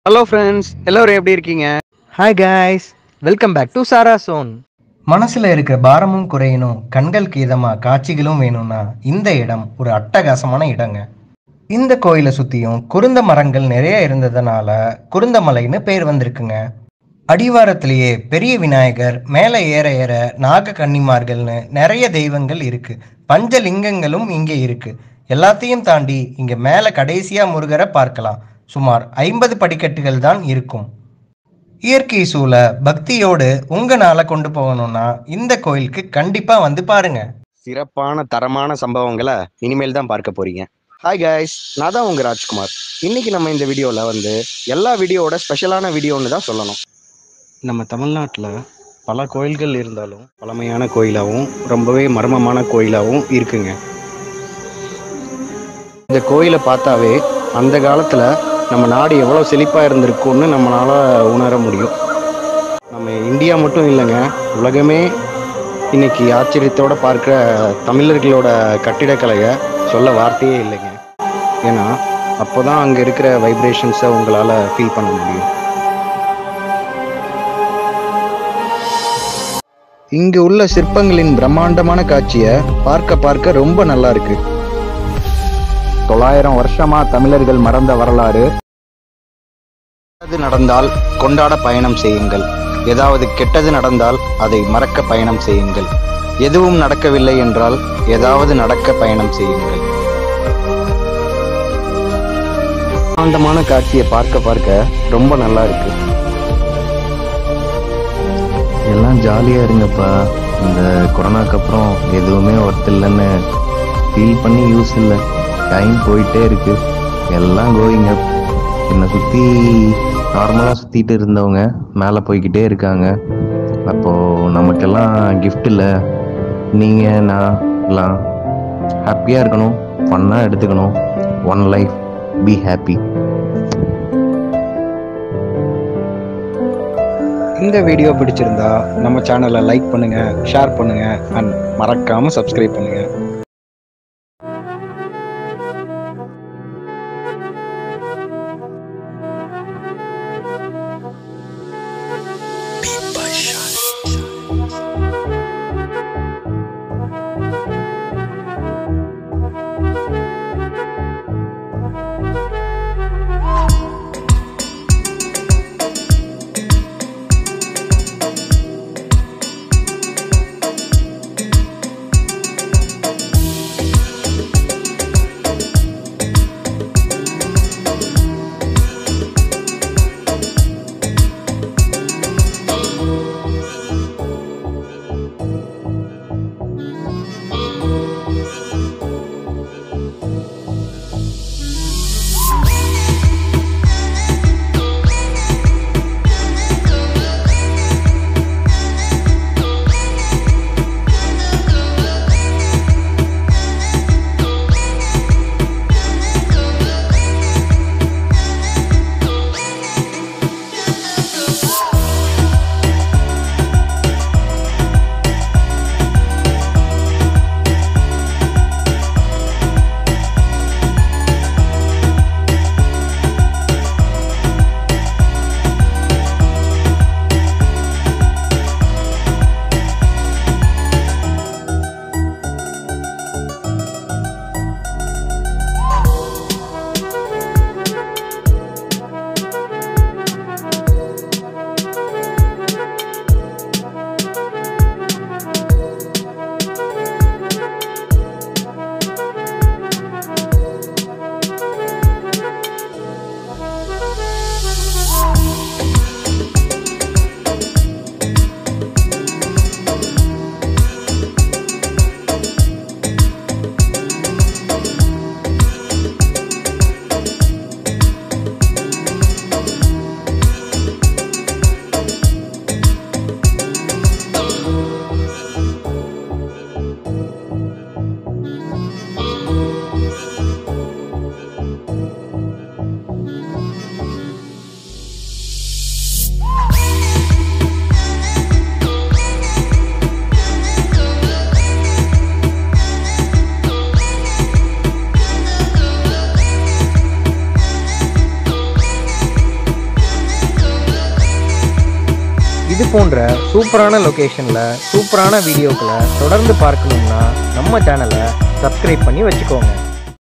hello friends எல்லோரும் எப்படி இருக்கீங்க hi guys welcome back to Sara zone மனசுல இருக்க பாரமும் குறையணும் கண்களுக்கு இதமா காட்சிகளும் வேணும்னா இந்த இடம் ஒரு அட்டகாசமான இடங்க இந்த கோயிலை சுத்தியும் குருந்த மரங்கள் நிறைய இருந்ததுனால குருந்தமலைன்னு பேர் வந்திருக்குங்க அடிவாரத்திலேயே பெரிய விநாயகர் மேலே ஏற ஏற நாக கன்னிமார்கள்னு நிறைய தெய்வங்கள் இருக்கு பஞ்சலிங்கங்களும் இங்கே இருக்கு எல்லாத்தையும் தாண்டி இங்க மேலே கடைசியா முருகரை பார்க்கலாம் சுமார் ஐம்பது படிக்கட்டுகள் தான் இருக்கும் இயற்கை சூழ பக்தியோடு உங்களால கொண்டு போகணும்னா இந்த கோயிலுக்கு கண்டிப்பா வந்து பாருங்க சிறப்பான தரமான சம்பவங்களை இனிமேல் தான் பார்க்க போறீங்க ஹாய் கைஸ் நான் தான் உங்க ராஜ்குமார் இன்னைக்கு நம்ம இந்த வீடியோவில் வந்து எல்லா வீடியோவோட ஸ்பெஷலான வீடியோன்னு தான் சொல்லணும் நம்ம தமிழ்நாட்டில் பல கோயில்கள் இருந்தாலும் பழமையான கோயிலாகவும் ரொம்பவே மர்மமான கோயிலாகவும் இருக்குங்க இந்த கோயிலை பார்த்தாவே அந்த காலத்தில் நம்ம நாடு எவ்வளோ செழிப்பாக இருந்திருக்கும்னு நம்மளால் உணர முடியும் நம்ம இந்தியா மட்டும் இல்லைங்க உலகமே இன்னைக்கு ஆச்சரியத்தோட பார்க்குற தமிழர்களோட கட்டிடக்கலையை சொல்ல வார்த்தையே இல்லைங்க ஏன்னா அப்போ தான் அங்கே இருக்கிற வைப்ரேஷன்ஸை உங்களால் ஃபீல் பண்ண முடியும் இங்கு உள்ள சிற்பங்களின் பிரம்மாண்டமான காட்சியை பார்க்க பார்க்க ரொம்ப நல்லா இருக்கு தொள்ளாயிரம் வருஷமா தமிழர்கள் மறந்த வரலாறு நல்லது நடந்தால் கொண்டாட பயணம் செய்யுங்கள் ஏதாவது கெட்டது நடந்தால் அதை மறக்க பயணம் செய்யுங்கள் எதுவும் நடக்கவில்லை என்றால் ஏதாவது நடக்க பயணம் செய்யுங்கள் ஆண்டமான காட்சியை பார்க்க பார்க்க ரொம்ப நல்லா இருக்கு எல்லாம் ஜாலியாக இருங்கப்பா இந்த கொரோனாக்கு அப்புறம் எதுவுமே ஒர்த் இல்லைன்னு ஃபீல் பண்ணி யூஸ் இல்லை டைம் போயிட்டே இருக்கு எல்லாம் கோயிங்க என்னை சுற்றி நார்மலாக சுற்றிட்டு இருந்தவங்க மேலே போய்கிட்டே இருக்காங்க அப்போது நமக்கெல்லாம் gift இல்லை நீங்கள் நான் எல்லாம் ஹாப்பியாக இருக்கணும் ஃபன்னாக எடுத்துக்கணும் ஒன் லைஃப் பி ஹாப்பி இந்த வீடியோ பிடிச்சிருந்தா நம்ம சேனலை லைக் பண்ணுங்க ஷேர் பண்ணுங்க அண்ட் மறக்காம சப்ஸ்கிரைப் பண்ணுங்க இது போன்ற சூப்பரான லொக்கேஷனில் சூப்பரான வீடியோக்களை தொடர்ந்து பார்க்கணும்னா நம்ம சேனலை சப்ஸ்கிரைப் பண்ணி வச்சுக்கோங்க